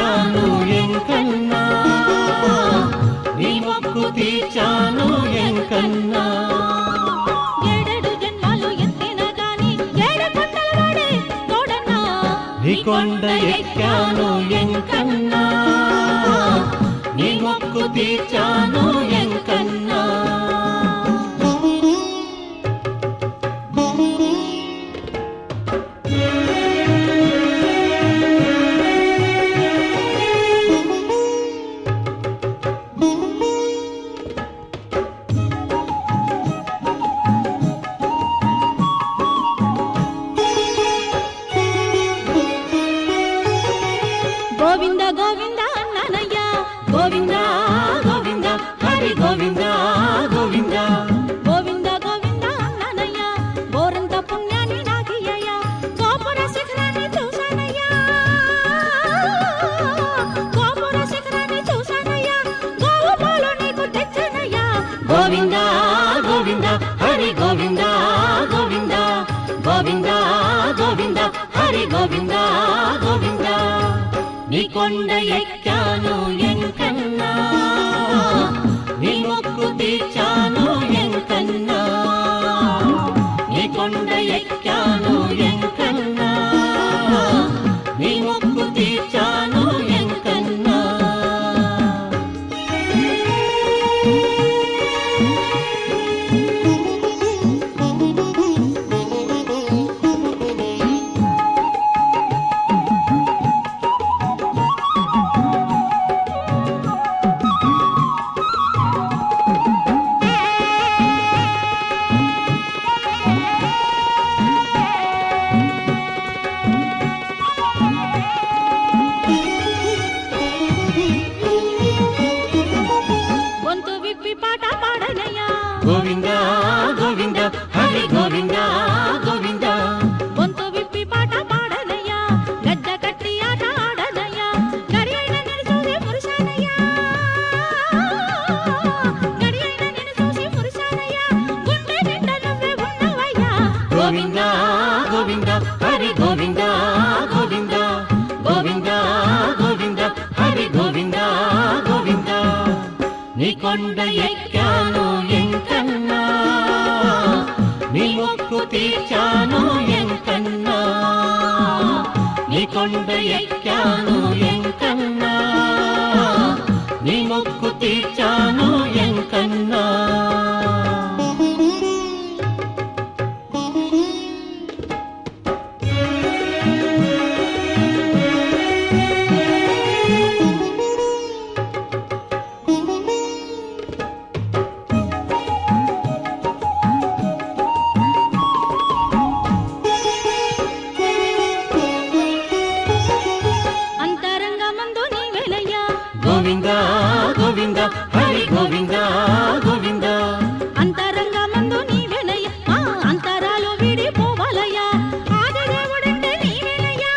ఎక్కాను ఎంకన్నా నీ మొక్కు తీర్చాను ఎంకన్నా ఏడేడు జన్మాలు ఎత్తిన గాని ఏడు కొండల వాడే తోడన్నా నీ కొండ ఎక్కాను ఎంకన్నా నీ మొక్కు తీర్చాను ఎంకన్నా గోవింద గోవింద అన్నానయ్య గోవింద గోవింద హరి గోవింద గోవింద గోవింద గోవింద అన్నానయ్య గోరంత పుణ్యాన్ని నాకియ్యయ్య గోపుర శిఖరాన్ని చూశానయ్యా గోపుర శిఖరాన్ని చూశానయ్యా గోవు పాలు నీకు తెచ్చానయ్యా గోవింద గోవింద హరి గోవింద గోవింద గోవింద గోవింద హరి గోవింద గోవింద నీ కొండ ఎక్కాను ఎంకన్నా నీ మొక్కు తీర్చాను ఎంకన్నా నీ కొండ ఎక్కాను ఎంకన్నా నీ మొక్కు తీర్చాను ఎంకన్నా గొంతు విప్పి పాట పాడనయ్యా గోవింద గోవింద హరి గోవింద గోవింద గొంతు విప్పి పాట పాడనయ్యా గజ్జ కట్టి ఆట ఆడనయ్యా గడి అయిన నేను చూసి మురిశానయ్యా గడి అయిన నేను చూసి మురిశానయ్యా గుండె నిండా నువ్వే ఉన్నవయ్యా గోవింద గోవింద హరి గోవింద గోవింద గోవింద గోవింద హరి గోవింద గోవింద నీ కొండ ఎక్కాను ఎంకన్నా నీ మొక్కు తీర్చాను ఎంకన్నా నీ కొండ ఎక్కాను ఎంకన్నా నీ మొక్కు తీర్చాను ఎంకన్నా అంతరంగమందు నీవెలయ్యా గోవింద గోవింద హరి గోవింద గోవింద అంతరంగమందు నీవెలయ్యా ఆ అంతరాలు విడిపోవాలయ్యా ఆదిదేవుడంటే నీవేనయ్యా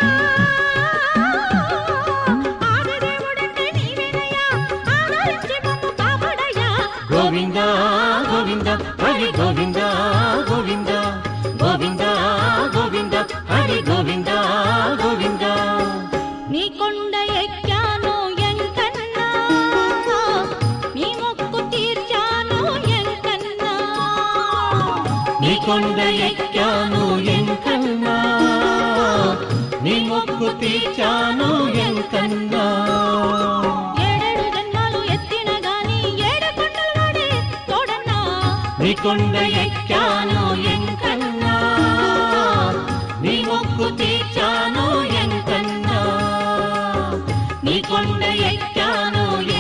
ఆదిదేవుడంటే నీవేనయ్యా ఆదరించి మమ్ము కాపాడయ్యా గోవింద గోవింద హరి గోవింద గోవింద గోవింద గోవింద హరి గోవింద గోవింద నీ కొండ ఎక్కాను ఎంకన్నా నీ మొక్కు తీర్చాను ఎంకన్నా నీ కొండ ఎక్కాను ఎంకన్నా నీ మొక్కు తీర్చాను ఎంకన్నా ఏడేడు జన్మాలు ఎత్తిన గాని ఏడు కొండల వాడే తోడన్నా నీ కొండ ఎక్కాను ఎంకన్నా నీ మొక్కు తీర్చాను ఎంకన్నా నీ కొండ ఎక్కాను